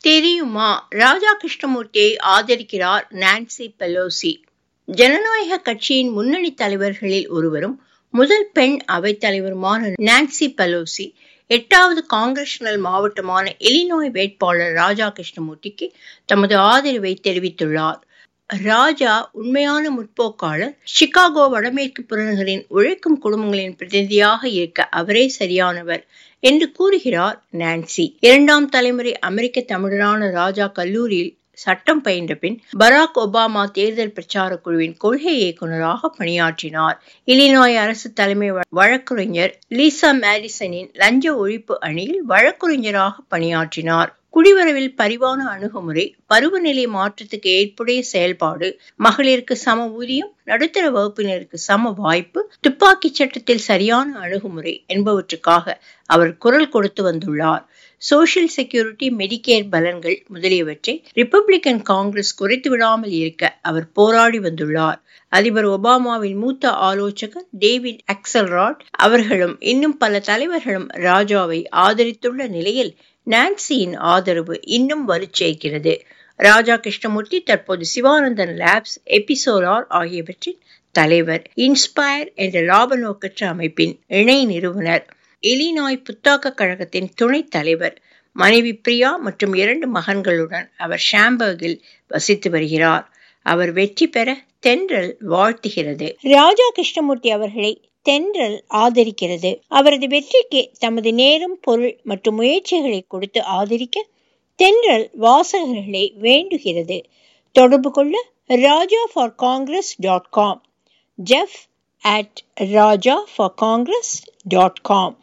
தெரியுமா ராஜா கிருஷ்ணமூர்த்தியை ஆதரிக்கிறார் Nancy Pelosi ஜனநாயக கட்சியின் முன்னணி தலைவர்களில் ஒருவரும் முதல் பெண் அவைத்தலைவருமான நான்சி பெலோசி எட்டாவது காங்கிரஷனல் மாவட்டமான எலினோய் வேட்பாளர் ராஜா கிருஷ்ணமூர்த்திக்கு தமது ஆதரவை தெரிவித்துள்ளார் ராஜா உண்மையான முற்போக்காளர் சிகாகோ வடமேற்கு புறநகரின் உழைக்கும் குடும்பங்களின் பிரதிநிதியாக இருக்க அவரே சரியானவர் என்று கூறுகிறார் நான்சி இரண்டாம் தலைமுறை அமெரிக்க தமிழரான ராஜா கல்லூரியில் சட்டம் பயின்ற பின் பராக் ஒபாமா தேர்தல் பிரச்சார குழுவின் கொள்கை இயக்குநராக பணியாற்றினார் இலினாய் அரசு தலைமை வழக்குரைஞர் லீசா மேடிசனின் லஞ்ச ஒழிப்பு அணியில் வழக்குரைஞராக பணியாற்றினார் குடிவரவில் பரிவான அணுகுமுறை பருவநிலை மாற்றத்துக்கு ஏற்புடைய செயல்பாடு மகளிருக்கு சம ஊதியம் நடுத்தர வகுப்பினருக்கு சம வாய்ப்பு துப்பாக்கி சட்டத்தில் சரியான அணுகுமுறை என்பவற்றுக்காக அவர் குரல் கொடுத்து வந்துள்ளார் சோசியல் செக்யூரிட்டி மெடிக்கேர் பலன்கள் முதலியவற்றை ரிப்பப்ளிக்கன் காங்கிரஸ் குறைத்து விடாமல் இருக்க அவர் போராடி வந்துள்ளார் அதிபர் ஒபாமாவின் மூத்த ஆலோசகர் டேவிட் அக்சல்ராட் அவர்களும் இன்னும் பல தலைவர்களும் ராஜாவை ஆதரித்துள்ள நிலையில் நான்சியின் ஆதரவு இன்னும் வலுச்சேர்க்கிறது ராஜா கிருஷ்ணமூர்த்தி தற்போது சிவானந்தன் லேப்ஸ் எபிசோலார் ஆகியவற்றின் தலைவர் இன்ஸ்பயர் என்ற லாப நோக்கற்ற அமைப்பின் இணை நிறுவனர் இலினாய் புத்தாக்க கழகத்தின் துணைத் தலைவர் மனைவி பிரியா மற்றும் இரண்டு மகன்களுடன் அவர் ஷாம்பர்கில் வசித்து வருகிறார் அவர் வெற்றி பெற தென்றல் வாழ்த்துகிறது ராஜா கிருஷ்ணமூர்த்தி அவர்களை தென்றல் ஆதரிக்கிறது அவரது வெற்றிக்கு தமது நேரம் பொருள் மற்றும் முயற்சிகளை கொடுத்து ஆதரிக்க தென்றல் வாசகர்களை வேண்டுகிறது தொடர்பு கொள்ள Raja for Congress dot com Jeff at Raja for Congress dot com